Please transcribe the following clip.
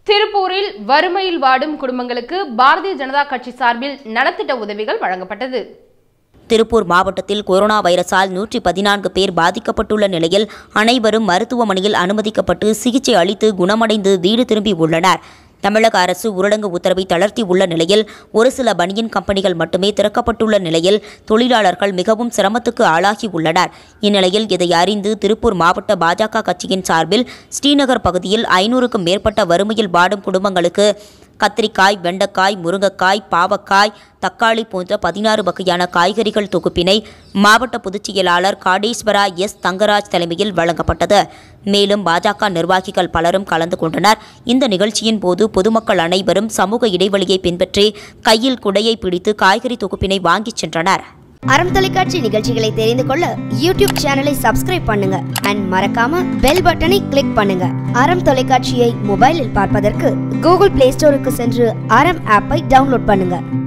திருப்பூரில் வறுமையில் வாடும் குடும்பங்களுக்கு பாரதிய ஜனதா கட்சி சார்பில் நலத்திட்ட உதவிகள் வழங்கப்பட்டது திருப்பூர் மாவட்டத்தில் கொரோனா வைரஸால் நூற்றி பதினான்கு பேர் பாதிக்கப்பட்டுள்ள நிலையில் அனைவரும் மருத்துவமனையில் அனுமதிக்கப்பட்டு சிகிச்சை அளித்து குணமடைந்து வீடு திரும்பி உள்ளனர் தமிழக அரசு ஊரடங்கு உத்தரவை தளர்த்தி உள்ள நிலையில் ஒரு சில பனியன் கம்பெனிகள் மட்டுமே திறக்கப்பட்டுள்ள நிலையில் தொழிலாளர்கள் மிகவும் சிரமத்துக்கு ஆளாகி உள்ளனர் இந்நிலையில் இதை அறிந்து திருப்பூர் மாவட்ட பாஜக கட்சியின் சார்பில் ஸ்ரீநகர் பகுதியில் ஐநூறுக்கும் மேற்பட்ட வறுமையில் வாடும் குடும்பங்களுக்கு கத்திரிக்காய் வெண்டைக்காய் முருங்கைக்காய் பாவக்காய் தக்காளி போன்ற பதினாறு வகையான காய்கறிகள் தொகுப்பினை மாவட்ட பொதுச் செயலாளர் காடேஸ்வரா எஸ் தங்கராஜ் தலைமையில் வழங்கப்பட்டது மேலும் பாஜக நிர்வாகிகள் பலரும் கலந்து கொண்டனர் இந்த நிகழ்ச்சியின் போது பொதுமக்கள் அனைவரும் சமூக இடைவெளியை பின்பற்றி கையில் குடையை பிடித்து காய்கறி தொகுப்பினை வாங்கிச் சென்றனர் அறம் தொலைக்காட்சி நிகழ்ச்சிகளை தெரிந்து கொள்ள யூடியூப் சேனலை சப்ஸ்கிரைப் பண்ணுங்க அண்ட் மறக்காம பெல் பட்டனை கிளிக் பண்ணுங்க அறம் தொலைக்காட்சியை மொபைலில் பார்ப்பதற்கு கூகுள் பிளே ஸ்டோருக்கு சென்று அறம் ஆப்பை டவுன்லோட் பண்ணுங்க